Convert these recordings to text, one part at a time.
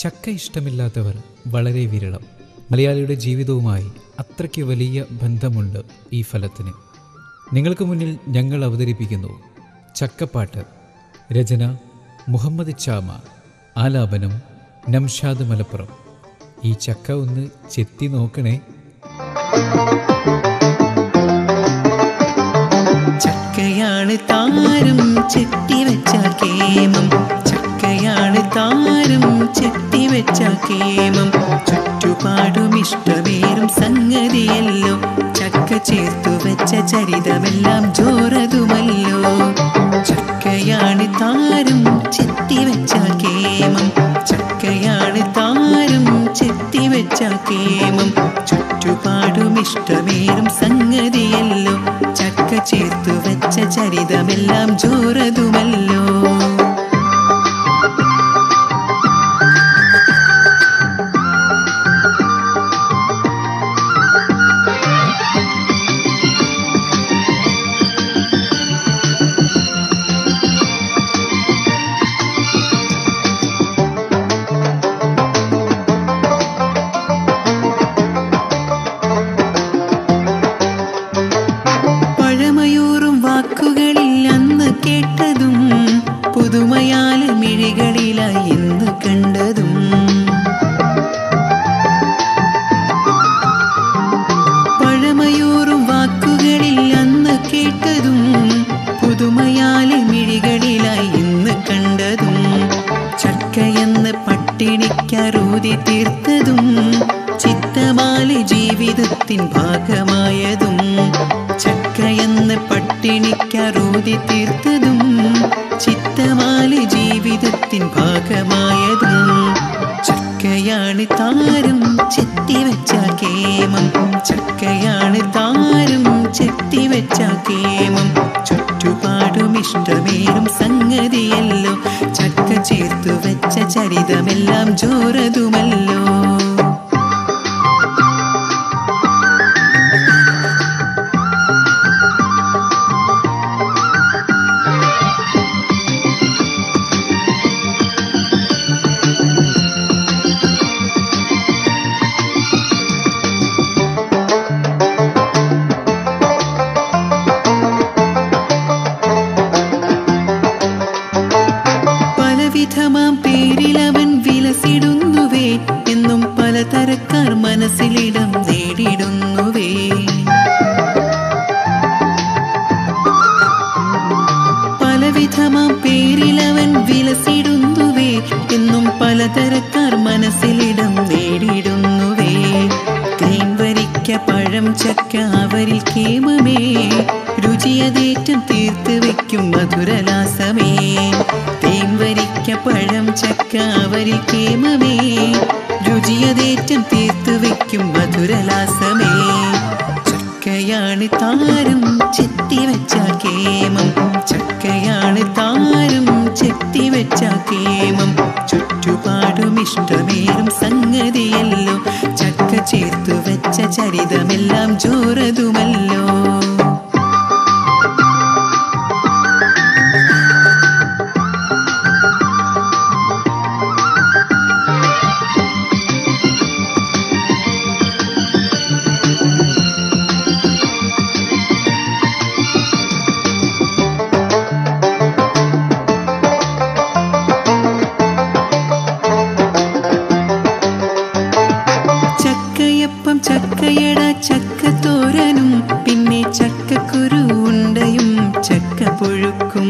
ചക്ക ഇഷ്ടമില്ലാത്തവർ വളരെ വിരളം മലയാളിയുടെ ജീവിതവുമായി അത്രയ്ക്ക് വലിയ ബന്ധമുണ്ട് ഈ ഫലത്തിന് നിങ്ങൾക്ക് മുന്നിൽ ഞങ്ങൾ അവതരിപ്പിക്കുന്നു ചക്കപ്പാട്ട് രചന മുഹമ്മദ് ചാമ ആലാപനം നംഷാദ് മലപ്പുറം ഈ ചക്ക ഒന്ന് ചെത്തി നോക്കണേ ചക്കയാണ് താരം ചെത്തിവെച്ച കേമം ചക്കയാണ് താരം ചെത്തിവെച്ച കേമം ചുറ്റുപാടും ഇഷ്ടമേറും സംഗതിയല്ലോ ചക്ക ചേർത്തു വെച്ച ചരിതമെല്ലാം ജോറതുമല്ലോ ചക്കയാണ് താരം ചെത്തിവെച്ച കേമം ചക്കയാണ് താരം ചെത്തിവെച്ച കേമം ചുറ്റുപാടും ഇഷ്ടമേറും സംഗതിയല്ലോ ചക്ക ചേർത്തു വെച്ച ചരിതമെല്ലാം ജോറതുമല്ലോ പഴമയൂറും വാക്കുകളിൽ അന്ന് കേട്ടതും പുതുമയാല മിഴികളിലായി ഇന്ന് കണ്ടതും പഴമയൂറും വാക്കുകളിൽ അന്ന് കേട്ടതും പുതുമയാല മിഴികളിലായി ഇന്ന് കണ്ടതും ചക്കയെന്ന് പട്ടിണിക്കറൂതി തീർത്തതും ചിത്തമാല ജീവിതത്തിൻ ഭാഗമായതും ചക്കയെന്ന് പട്ടിണിക്കറൂതി തീർത്തതും ചിത്തമാല ജീവിതത്തിൻ ഭാഗമായതും ചക്കയാണ് താരം ചെത്തിവെച്ച കേമം ചക്കയാണ് താരം ചെത്തിവെച്ച കേമം ചുറ്റുപാടും ഇഷ്ടമേറും സംഗതിയല്ലോ ചക്ക ചേർത്തു വെച്ച ചരിതമെല്ലാം ജോറതുമല്ലോ പലവിധമാം പേരിൽ അവൻ വിലസിടുന്നുവേ എന്നും പലതരക്കാർ മനസ്സിലിടം നേടിടുന്നുവേ പലവിധമാം പേരിൽ അവൻ വിലസിടുന്നുവേ എന്നും പലതരക്കാർ മനസ്സിലിടം നേടിടുന്നുവേ തേൻ വരിക്ക പഴം ചക്ക അവരിൽ കേമമേ രുചിയതേറ്റം തീർത്ത് വെക്കും മധുരലാസമേ തേൻ വരിക്ക പഴം ചക്ക അവരിൽ കേമമേ രുചിയതേറ്റം തീർത്ത് വെക്കും മധുരലാസമേ ചക്കയാണ് താരം ചെത്തിവെച്ച കേമം ചക്കയാണ് താരം ചെത്തിവെച്ച കേമം ചുറ്റുപാടും ഇഷ്ടമേറും സംഗതിയല്ലോ ചക്ക ചേർത്തു വെച്ച ചരിതമെല്ലാം ജോറതുമല്ലോ ചക്കയപ്പം ചക്കയട ചക്കത്തോരനും പിന്നെ ചക്കക്കുരു ഉണ്ടയും ചക്കപ്പുഴുക്കും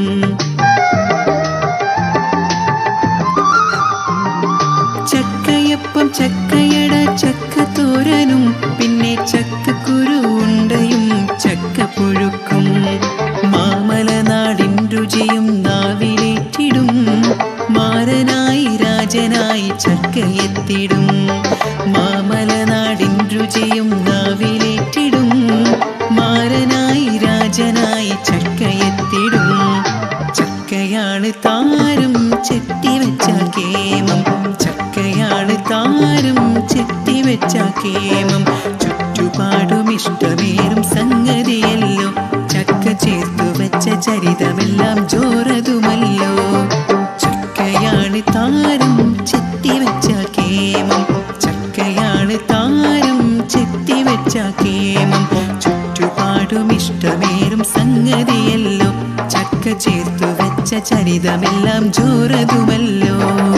ചക്കയപ്പം ചക്കയട ചക്കത്തോരനും പിന്നെ ചക്കക്കുരു ഉണ്ടയും ചക്കപ്പുഴുക്കും മാമലനാടിൻ രുചിയും നാവിലേറ്റിടും മാരനായി രാജനായി ചക്കയെത്തിടും മാമലനാടിൻ രുചിയും നാവിലേറ്റിടും മാരനായി രാജനായി ചക്കയെത്തിടും ചക്കയാണ് താരം ചെത്തിവെച്ച കേമം ചക്കയാണ് താരം ചെത്തിവെച്ച കേമം ചുറ്റുപാടും ഇഷ്ടമേറും സംഗതിയല്ലോ ചക്ക ചേർത്തു വെച്ച ചരിതമെല്ലാം ജോറതുമല്ലോ ചക്കയാണ് താരം ചെത്തിവെച്ച നാട് താരം ചെത്തിവെച്ച കേമം ചുറ്റുപാടും ഇഷ്ടമേറും സംഗതിയല്ലോ ചക്ക ചേർത്തു വെച്ച ചരിതമെല്ലാം ജോറതുമല്ലോ